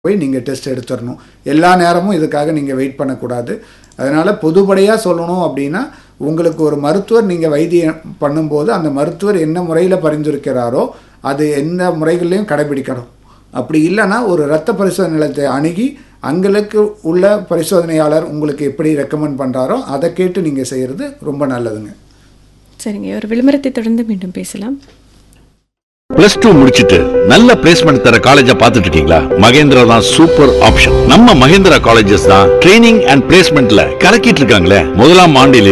போய் நீங்கள் டெஸ்ட் எடுத்துடணும் எல்லா நேரமும் இதுக்காக நீங்கள் வெயிட் பண்ணக்கூடாது அதனால் பொதுப்படையாக சொல்லணும் அப்படின்னா உங்களுக்கு ஒரு மருத்துவர் நீங்கள் வைத்தியம் பண்ணும்போது அந்த மருத்துவர் என்ன முறையில் பரிந்துரைக்கிறாரோ அது எந்த முறைகள்லையும் கடைபிடிக்கணும் அப்படி இல்லைன்னா ஒரு இரத்த பரிசோதனை நிலையத்தை அணுகி அங்களுக்கு உள்ள பரிசோதனையாளர் உங்களுக்கு எப்படி ரெக்கமெண்ட் பண்ணுறாரோ அதை கேட்டு நீங்கள் செய்கிறது ரொம்ப நல்லதுங்க சரிங்க ஒரு விளம்பரத்தை தொடர்ந்து மீண்டும் பேசலாம் பிளஸ் டூ முடிச்சிட்டு நல்ல பிளேஸ்மெண்ட் தர காலேஜா பார்த்துட்டு இருக்கீங்களா மகேந்திரா தான் சூப்பர் ஆப்ஷன் நம்ம மகேந்திரா காலேஜஸ் தான் ட்ரைனிங் அண்ட் பிளேஸ்மெண்ட்ல கலக்கிட்டு இருக்காங்களே முதலாம் ஆண்டில்